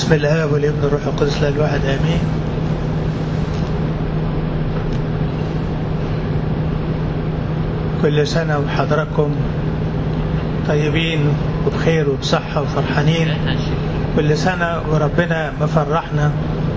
بسم الله والابن الروح القدس لا الواحد امين كل سنة وحضراتكم طيبين وبخير وبصحة وفرحانين كل سنة وربنا مفرحنا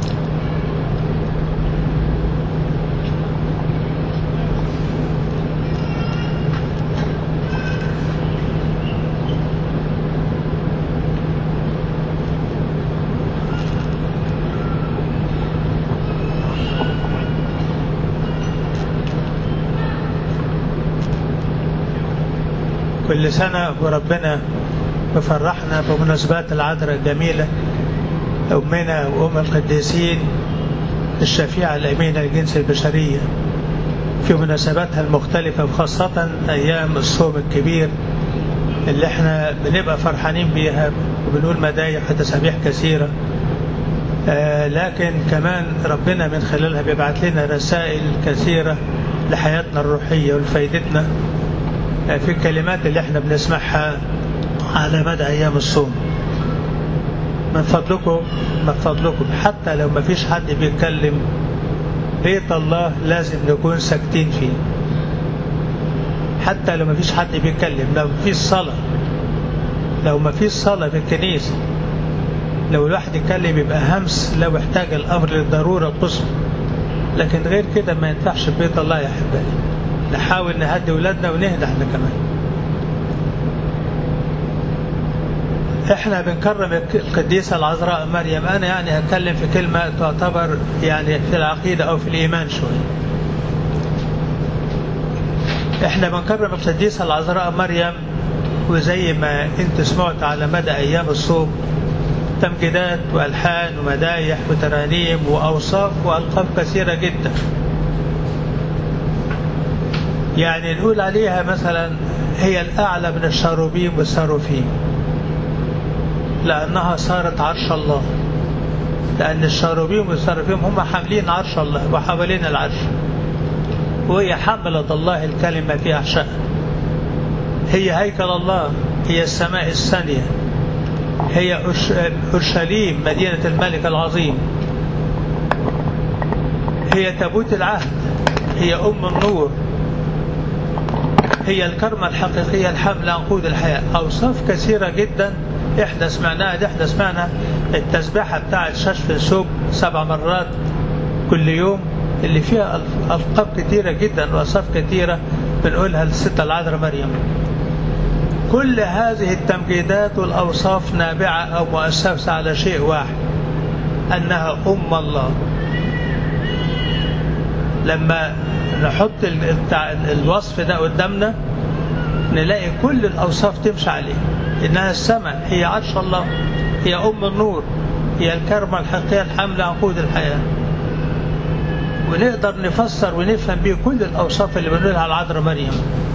كل سنة وربنا مفرحنا بمناسبات العذراء الجميلة أمنا وأم القديسين الشفيعة الأمينة لجنس البشرية في مناسباتها المختلفة وخاصة أيام الصوم الكبير اللي احنا بنبقى فرحانين بيها وبنقول مدايح وتسابيح كثيرة آه لكن كمان ربنا من خلالها بيبعت لنا رسائل كثيرة لحياتنا الروحية ولفايدتنا في الكلمات اللي احنا بنسمعها على مدى ايام الصوم من فضلكم من فضلكم حتى لو ما فيش حد بيتكلم بيت الله لازم نكون ساكتين فيه حتى لو ما فيش حد بيتكلم لو في صلاة لو ما فيش صلاة في الكنيسة لو الواحد يتكلم يبقى همس لو احتاج الأمر للضرورة القصوى لكن غير كده ما ينفعش في بيت الله يا أحبائي نحاول نهدي ولادنا ونهدى احنا كمان احنا بنكرم القديسة العذراء مريم انا يعني هتكلم في كلمة تعتبر يعني في العقيدة او في الايمان شوية احنا بنكرم القديسة العذراء مريم وزي ما انت سمعت على مدى ايام الصوم تمجيدات والحان ومدايح وترانيم واوصاف والقاب كثيرة جدا يعني نقول عليها مثلا هي الأعلى من الشاروبيم والساروفيم لأنها صارت عرش الله لأن الشاروبيم والساروفيم هم حاملين عرش الله وحوالين العرش وهي حملة الله الكلمة في أحشائها هي هيكل الله هي السماء الثانية هي أورشليم مدينة الملك العظيم هي تابوت العهد هي أم النور هي الكرمة الحقيقية الحمل عنقود الحياة أوصاف كثيرة جدا إحدى سمعناها دي إحدى سمعنا التسبيحة بتاعة ششف الثوب سبع مرات كل يوم اللي فيها ألقاب كثيرة جدا وأوصاف كثيرة بنقولها للستة العذراء مريم كل هذه التمجيدات والأوصاف نابعة أو مؤسسة على شيء واحد أنها أم الله لما نحط الوصف ده قدامنا نلاقي كل الأوصاف تمشي عليه إنها السماء هي عرش الله هي أم النور هي الكرمة الحقيقية الحاملة عنقود الحياة ونقدر نفسر ونفهم بيه كل الأوصاف اللي بنقولها على العذراء مريم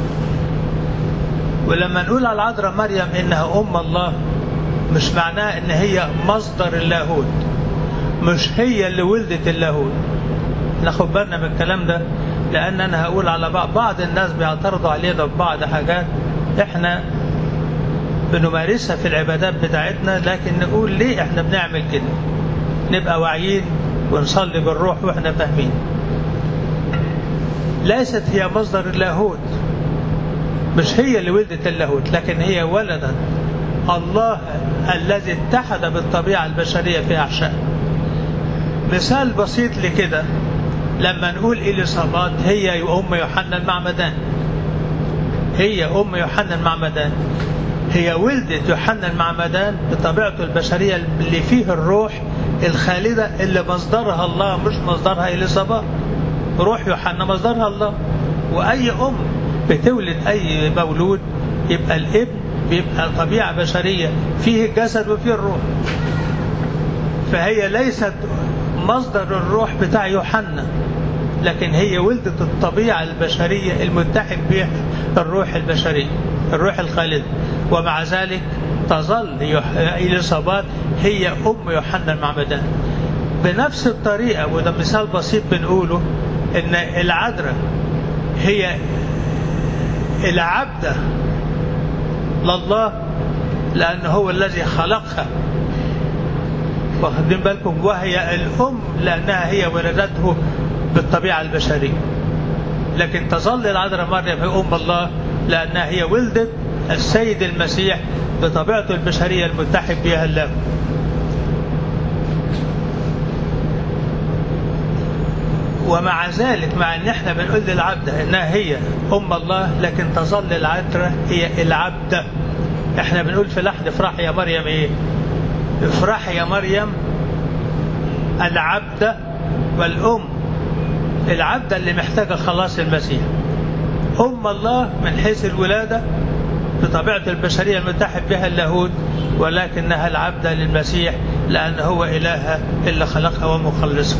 ولما نقول على العذراء مريم إنها أم الله مش معناه إن هي مصدر اللاهوت مش هي اللي ولدت اللاهوت ناخد بالنا من الكلام ده لان انا هقول على بعض بعض الناس بيعترضوا علينا ببعض حاجات احنا بنمارسها في العبادات بتاعتنا لكن نقول ليه احنا بنعمل كده نبقى واعيين ونصلي بالروح واحنا فاهمين ليست هي مصدر اللاهوت مش هي اللي ولدت اللاهوت لكن هي ولدت الله الذي اتحد بالطبيعة البشرية في أحشائه مثال بسيط لكده لما نقول إليصابات هي أم يوحنا المعمدان هي أم يوحنا المعمدان هي ولدت يوحنا المعمدان بطبيعته البشرية اللي فيه الروح الخالدة اللي مصدرها الله مش مصدرها إليصابات روح يوحنا مصدرها الله وأي أم بتولد أي مولود يبقى الابن بيبقى طبيعة بشرية فيه الجسد وفيه الروح فهي ليست مصدر الروح بتاع يوحنا لكن هي ولدت الطبيعة البشرية المتحد بها الروح البشري الروح الخالد ومع ذلك تظل إليصابات هي أم يوحنا المعمدان بنفس الطريقة وده مثال بسيط بنقوله إن العذراء هي العبدة لله لأنه هو الذي خلقها واخدين بالكم وهي الأم لأنها هي ولدته بالطبيعة البشرية لكن تظل العذراء مريم هي أم الله لأنها هي ولدت السيد المسيح بطبيعته البشرية المتحد بها الله ومع ذلك مع ان احنا بنقول للعبدة انها هي ام الله لكن تظل العذراء هي العبدة احنا بنقول في لحن افرح يا مريم ايه افرح يا مريم العبدة والام العبدة اللي محتاجة خلاص المسيح ام الله من حيث الولادة بطبيعة البشرية المتحد بها اللاهوت ولكنها العبدة للمسيح لأن هو إلهها اللي خلقها ومخلصها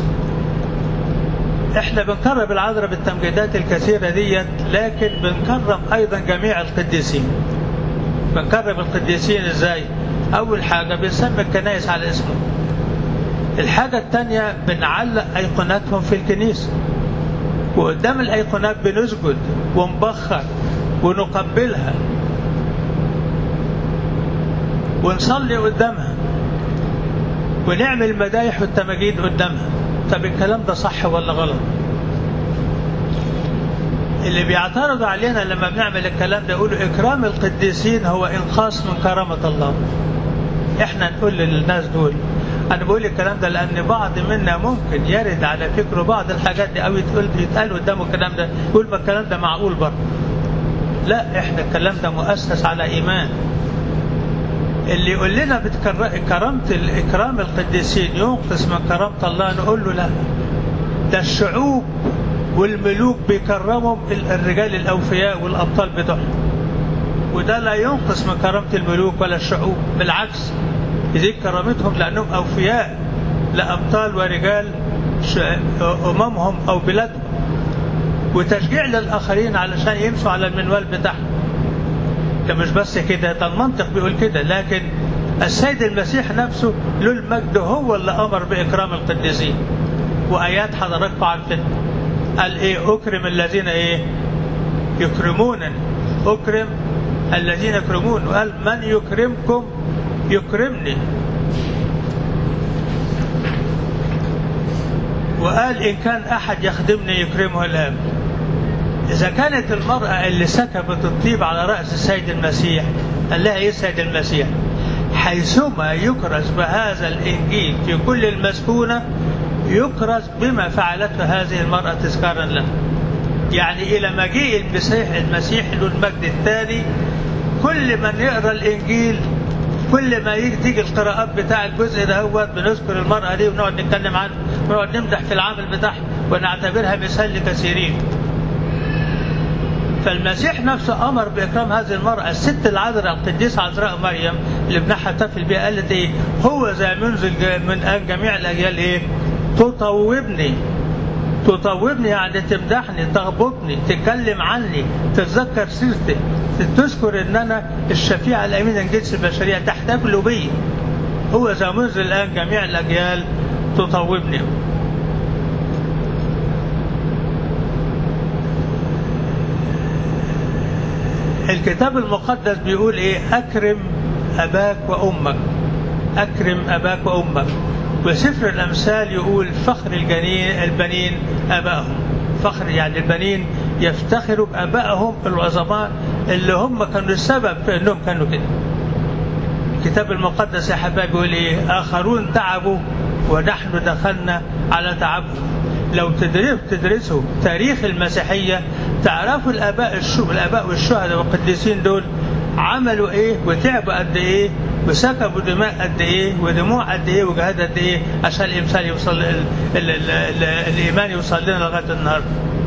احنا بنكرم العذراء بالتمجيدات الكثيرة ديت لكن بنكرم أيضا جميع القديسين بنكرم القديسين ازاي أول حاجة بنسمي الكنائس على اسمه الحاجة الثانية بنعلق أيقوناتهم في الكنيسة وقدام الأيقونات بنسجد ونبخر ونقبلها ونصلي قدامها ونعمل مدايح والتماجيد قدامها طب الكلام ده صح ولا غلط اللي بيعترضوا علينا لما بنعمل الكلام ده يقولوا إكرام القديسين هو إنقاص من كرامة الله احنا نقول للناس دول انا بقول الكلام ده لان بعض منا ممكن يرد على فكره بعض الحاجات دي او يتقال يتقال قدامه الكلام ده يقول ما الكلام ده معقول برضه لا احنا الكلام ده مؤسس على ايمان اللي يقول لنا كرامة الإكرام القديسين ينقص من كرامة الله نقول له لا ده الشعوب والملوك بيكرمهم الرجال الأوفياء والأبطال بتوعهم وده لا ينقص من كرامة الملوك ولا الشعوب بالعكس يزيد كرامتهم لأنهم أوفياء لا أبطال ورجال أممهم أو بلادهم وتشجيع للآخرين علشان يمشوا على المنوال بتاعهم ده مش بس كده ده المنطق بيقول كده لكن السيد المسيح نفسه له المجد هو اللي امر باكرام القديسين وايات حضراتكم عارفينها قال ايه اكرم الذين ايه يكرمونني اكرم الذين يكرمون وقال من يكرمكم يكرمني وقال ان كان احد يخدمني يكرمه الاب إذا كانت المرأة اللي سكبت الطيب على رأس السيد المسيح قال لها إيه السيد المسيح حيثما يكرز بهذا الإنجيل في كل المسكونة يكرز بما فعلته هذه المرأة تذكارا له يعني إلى مجيء المسيح المسيح له المجد الثاني كل من يقرأ الإنجيل كل ما يجي تيجي القراءات بتاع الجزء ده هو بنذكر المرأة دي ونقعد نتكلم عنها ونقعد نمدح في العمل بتاعها ونعتبرها مثال لكثيرين فالمسيح نفسه امر باكرام هذه المراه الست العذراء القديسه عذراء مريم اللي بنحتفل بها قالت ايه هو ذا منذ من جميع الاجيال ايه تطوبني تطوبني يعني تمدحني تغبطني تتكلم عني تتذكر سيرتي تذكر ان انا الشفيع الامين الجنس البشريه تحتفل بي هو ذا منذ الان جميع الاجيال تطوبني الكتاب المقدس بيقول ايه اكرم اباك وامك اكرم اباك وامك وسفر الامثال يقول فخر الجنين البنين ابائهم فخر يعني البنين يفتخروا بابائهم العظماء اللي هم كانوا السبب في انهم كانوا كده الكتاب المقدس يا حبايبي بيقول ايه اخرون تعبوا ونحن دخلنا على تعبهم لو تدرسوا تدرسوا تاريخ المسيحية تعرفوا الآباء الشو الآباء والشهداء والقديسين دول عملوا إيه وتعبوا قد إيه وسكبوا دماء قد إيه ودموع قد إيه وجهاد قد إيه عشان الإمثال يوصل ال ال ال ال الإيمان يوصل لنا لغاية النهاردة.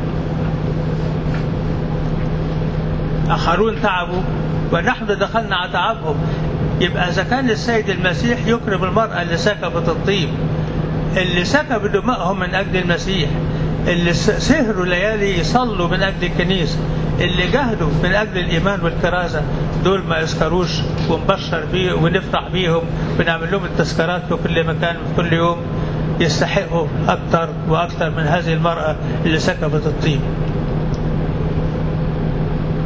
آخرون تعبوا ونحن دخلنا على تعبهم يبقى إذا كان السيد المسيح يكرم المرأة اللي سكبت الطيب اللي سكبوا دمائهم من أجل المسيح اللي سهروا ليالي يصلوا من أجل الكنيسة اللي جهدوا من أجل الإيمان والكرازة دول ما يذكروش ونبشر بيه ونفرح بيهم ونعمل لهم التذكارات في كل مكان في كل يوم يستحقوا أكثر وأكثر من هذه المرأة اللي سكبت الطيب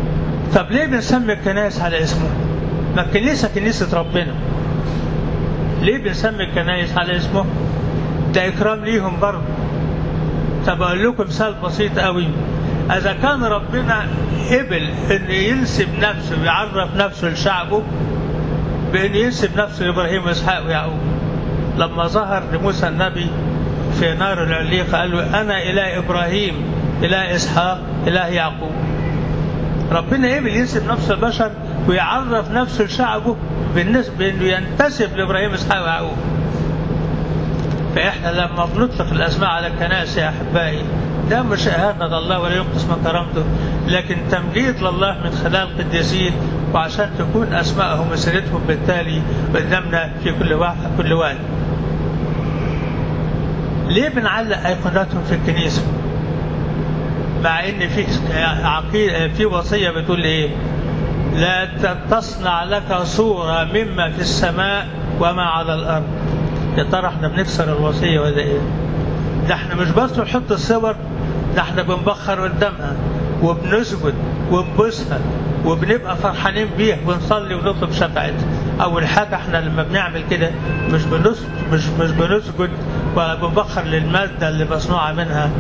طب ليه بنسمي الكنائس على اسمه؟ ما الكنيسة كنيسة ربنا ليه بنسمي الكنايس على اسمه ده إكرام ليهم برضه طب أقول لكم مثال بسيط قوي إذا كان ربنا قبل إن ينسب نفسه ويعرف نفسه لشعبه بأن ينسب نفسه لإبراهيم وإسحاق ويعقوب لما ظهر لموسى النبي في نار العليقة قال له أنا إله إبراهيم إله إسحاق إله يعقوب ربنا قبل ينسب نفسه البشر ويعرف نفسه لشعبه بالنسبة بأنه ينتسب لإبراهيم وإسحاق ويعقوب فإحنا لما بنطلق الأسماء على الكنائس يا أحبائي ده مش إهانة الله ولا ينقص من كرامته لكن تمجيد لله من خلال القديسين وعشان تكون أسمائهم وسيرتهم بالتالي قدامنا في كل واحد كل وقت ليه بنعلق أيقوناتهم في الكنيسة مع إن في عقيدة في وصية بتقول إيه لا تصنع لك صورة مما في السماء وما على الأرض يا ترى احنا بنكسر الوصية ولا ايه؟ ده احنا مش بس بنحط الصور ده احنا بنبخر قدامها وبنسجد ونبوسها وبنبقى فرحانين بيها ونصلي ونطلب شفاعتها اول حاجه احنا لما بنعمل كده مش بنس مش مش بنسجد ولا بنبخر للماده اللي مصنوعه منها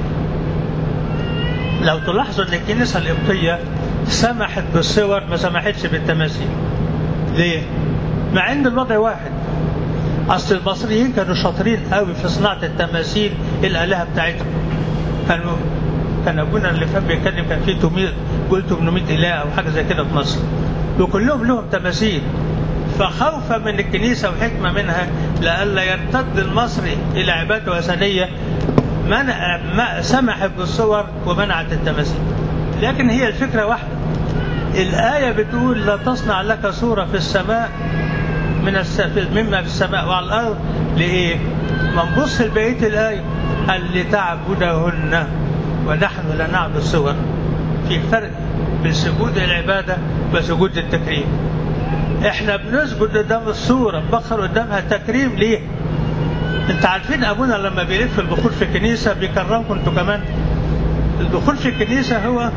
لو تلاحظوا ان الكنيسه القبطيه سمحت بالصور ما سمحتش بالتماثيل ليه؟ مع ان الوضع واحد اصل المصريين كانوا شاطرين قوي في صناعه التماثيل الالهه بتاعتهم كانوا كان ابونا اللي كان بيتكلم كان فيه 800 قول 800 اله او حاجه زي كده في مصر وكلهم لهم تماثيل فخوفا من الكنيسه وحكمه منها لئلا يرتد المصري الى عباده وثنيه منع ما سمحت بالصور ومنعت التماثيل لكن هي الفكره واحده الايه بتقول لا تصنع لك صوره في السماء من الس... مما في السماء وعلى الارض لايه؟ ما نبص لبقيه الايه قال لتعبدهن ونحن لا نعبد الصور في فرق بين سجود العباده وسجود التكريم احنا بنسجد قدام الصوره نبخر قدامها تكريم ليه؟ انت عارفين ابونا لما بيلف البخور في الكنيسه بيكرمكم انتوا كمان الدخول في الكنيسه هو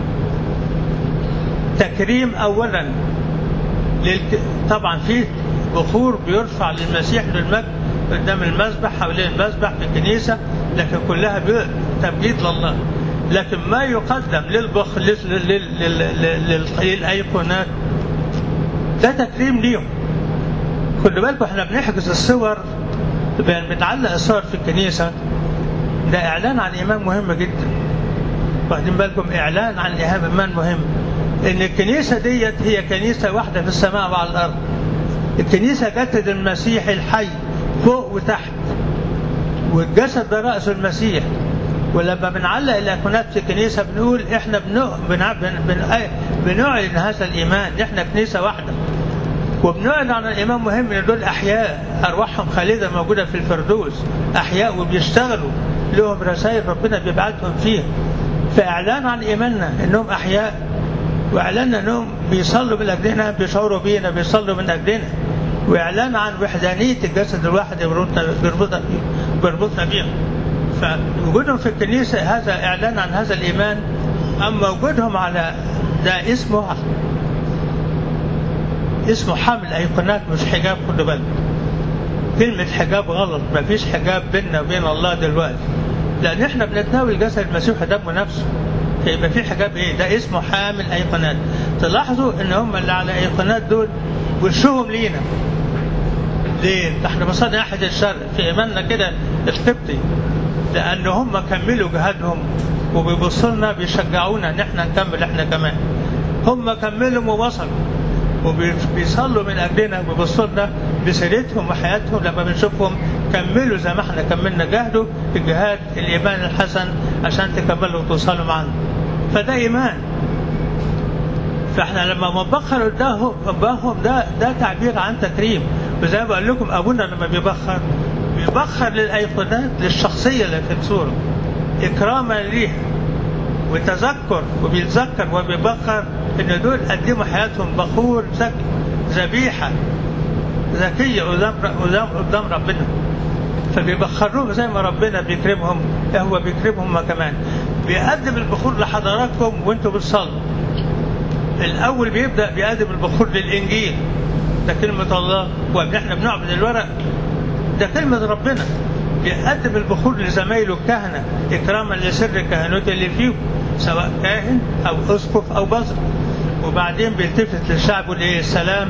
تكريم اولا للك... طبعا في بخور بيرفع للمسيح للمجد قدام المذبح حوالين المذبح في الكنيسة لكن كلها بي... تمجيد لله لكن ما يقدم للبخ لل... لل... لل... لل... للأيقونات ده تكريم ليهم خدوا بالكم احنا بنحجز الصور بنعلق الصور في الكنيسة ده إعلان عن إيمان مهم جدا واخدين بالكم إعلان عن إيمان مهم ان الكنيسه ديت هي كنيسه واحده في السماء وعلى الارض الكنيسه جسد المسيح الحي فوق وتحت والجسد ده راس المسيح ولما بنعلق الايقونات في الكنيسه بنقول احنا بنو... بن... بن... بن... بنعلن هذا الايمان احنا كنيسه واحده وبنعلن عن الايمان مهم ان دول احياء ارواحهم خالده موجوده في الفردوس احياء وبيشتغلوا لهم رسائل ربنا بيبعتهم فيها فاعلان عن ايماننا انهم احياء واعلان انهم بيصلوا من اجلنا بيشعروا بينا بيصلوا من اجلنا واعلان عن وحدانيه الجسد الواحد يربطنا بيربطنا بيربطنا بيهم فوجودهم في الكنيسه هذا اعلان عن هذا الايمان اما وجودهم على ده اسمه اسمه حمل ايقونات مش حجاب خدوا بالك كلمة حجاب غلط ما فيش حجاب بيننا وبين الله دلوقتي لأن احنا بنتناول جسد المسيح دمه نفسه فيبقى في حجاب ايه؟ ده اسمه حامل ايقونات. تلاحظوا ان هم اللي على ايقونات دول وشهم لينا. ليه؟ ده احنا بصدق ناحيه الشرق في ايماننا كده القبطي. لان هم كملوا جهادهم وبيبصوا لنا بيشجعونا ان احنا نكمل احنا كمان. هم كملوا ووصلوا وبيصلوا من اجلنا وبيبصوا لنا بسيرتهم وحياتهم لما بنشوفهم كملوا زي ما احنا كملنا جهدوا في جهاد الايمان الحسن عشان تكملوا وتوصلوا معانا فده ايمان فاحنا لما بنبخر قدامهم قدامهم ده ده تعبير عن تكريم وزي ما بقول لكم ابونا لما بيبخر بيبخر للايقونات للشخصيه اللي في الصوره اكراما ليها وتذكر وبيتذكر وبيبخر ان دول قدموا حياتهم بخور زكي ذبيحه ذكيه قدام قدام قدام ربنا فبيبخروهم زي ما ربنا بيكرمهم هو بيكرمهم كمان بيقدم البخور لحضراتكم وانتم بتصلوا الاول بيبدا بيقدم البخور للانجيل ده كلمة الله واحنا بنعبد الورق ده كلمة ربنا بيقدم البخور لزمايله الكهنة إكراما لسر كهنوته اللي فيه سواء كاهن أو أسقف أو بصر وبعدين بيلتفت للشعب يقول إيه السلام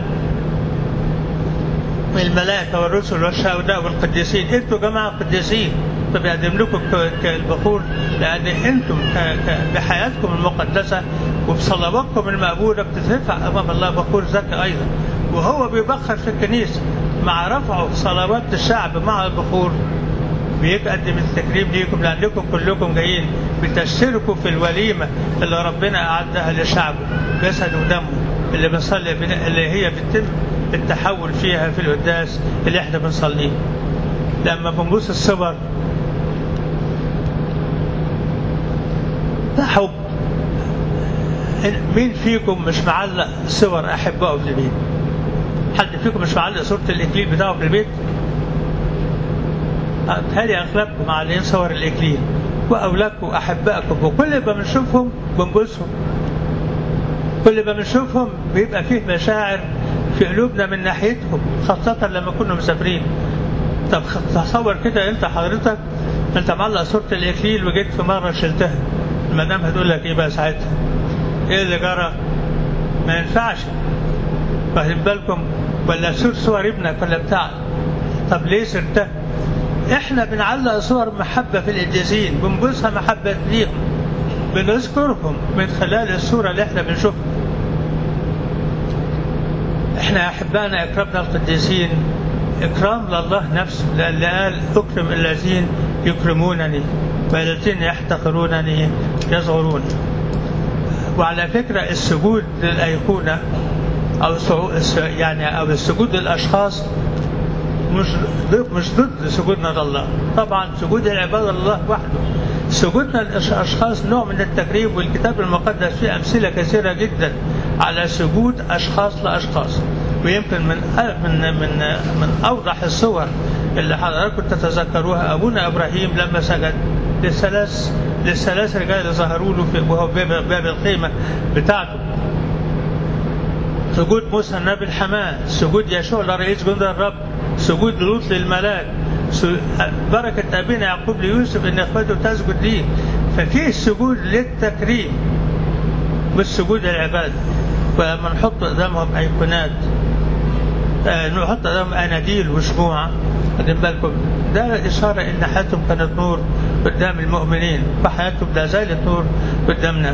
الملائكة والرسل والشهداء والقديسين انتوا جماعة قديسين فبيقدم لكم البخور لأن انتم بحياتكم المقدسة وبصلواتكم المقبولة بتترفع أمام الله بخور زكي أيضا وهو بيبخر في الكنيسة مع رفعه صلوات الشعب مع البخور بيقدم التكريم ليكم لأنكم كلكم جايين بتشتركوا في الوليمة اللي ربنا أعدها لشعبه جسد ودمه اللي بنصلي اللي هي بتتم التحول فيها في القداس اللي احنا بنصليه لما بنبص الصور ده حب مين فيكم مش معلق صور احبائه في البيت حد فيكم مش معلق صورة الإكليل بتاعه في البيت بتهيألي أغلبكم معلقين صور الإكليل وأولادكم وأحبائكم وكل ما بنشوفهم بنبوسهم كل ما بنشوفهم بيبقى فيه مشاعر في قلوبنا من ناحيتهم خاصة لما كنا مسافرين طب تصور كده انت حضرتك انت معلق صورة الإكليل وجيت في مرة شلتها المدام هتقول لك ايه بقى ساعتها ايه اللي جرى ما ينفعش واخدين بالكم ولا صور صور ابنك ولا بتاع طب ليه سرتها احنا بنعلق صور محبة في القديسين بنبوسها محبة ليهم بنذكرهم من خلال الصورة اللي احنا بنشوفها احنا احبائنا اكرمنا القديسين اكرام لله نفسه لان قال اكرم الذين يكرمونني والذين يحتقرونني يصغرون وعلى فكرة السجود للأيقونة أو يعني أو السجود للأشخاص مش ضد مش ضد سجودنا لله طبعا سجود العبادة لله وحده سجودنا للأشخاص نوع من التكريم والكتاب المقدس فيه أمثلة كثيرة جدا على سجود أشخاص لأشخاص ويمكن من من من من أوضح الصور اللي حضراتكم تتذكروها أبونا إبراهيم لما سجد للثلاث للثلاث رجال اللي ظهروا له في وهو باب, باب الخيمة بتاعته سجود موسى النبي الحماه سجود يشوع لرئيس جند الرب سجود لوط للملاك بركة أبينا يعقوب ليوسف إن إخوته تسجد ليه ففيه سجود للتكريم مش سجود العبادة ولما نحط قدامهم أيقونات آه نحط قدامهم أناديل وشموع خدين بالكم ده إشارة إن حياتهم كانت نور قدام المؤمنين وحياتهم لا زالت نور قدامنا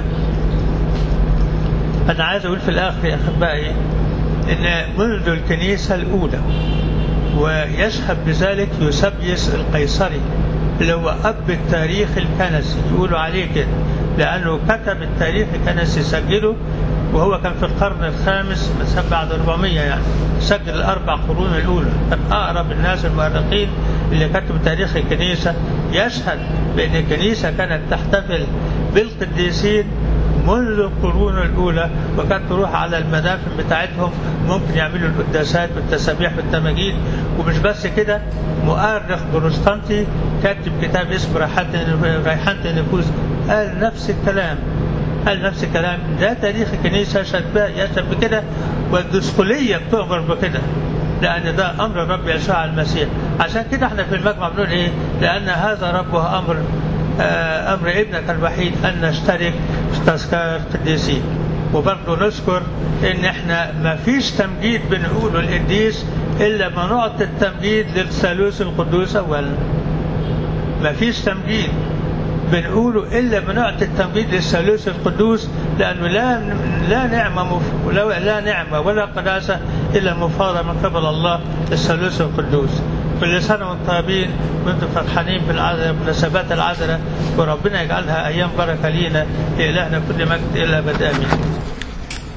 أنا عايز أقول في الآخر يا أحبائي إن منذ الكنيسة الأولى ويشهد بذلك يوسبيوس القيصري اللي هو أب التاريخ الكنسي يقولوا عليه كده لأنه كتب التاريخ الكنسي سجله وهو كان في القرن الخامس مثلا بعد 400 يعني سجل الأربع قرون الأولى كان أقرب الناس المؤرخين اللي كتبوا تاريخ الكنيسة يشهد بأن الكنيسة كانت تحتفل بالقديسين منذ القرون الأولى وكانت تروح على المدافن بتاعتهم ممكن يعملوا القداسات والتسابيح والتماجيد ومش بس كده مؤرخ بروستانتي كاتب كتاب اسمه ريحانة النفوس قال نفس الكلام قال نفس الكلام ده تاريخ الكنيسة يشهد بكده والدسقلية بتؤمر بكده لأن ده أمر الرب يسوع المسيح عشان كده احنا في المجمع بنقول إيه لأن هذا ربه أمر أمر ابنك الوحيد أن نشترك في تذكار قديسين وبرضه نذكر إن إحنا ما فيش تمجيد بنقوله القديس إلا ما نعطي التمجيد للثالوث القدوس أولا ما فيش تمجيد بنقوله إلا بنعطي التمجيد للثالوث القدوس لأنه لا لا نعمة مف... لا, لا نعمة ولا قداسة إلا مفاضة من قبل الله الثالوث القدوس كل سنة وانتم طيبين وانتم فرحانين بالعذراء مناسبات العذراء وربنا يجعلها أيام بركة لينا لإلهنا كل مجد إلى أبد آمين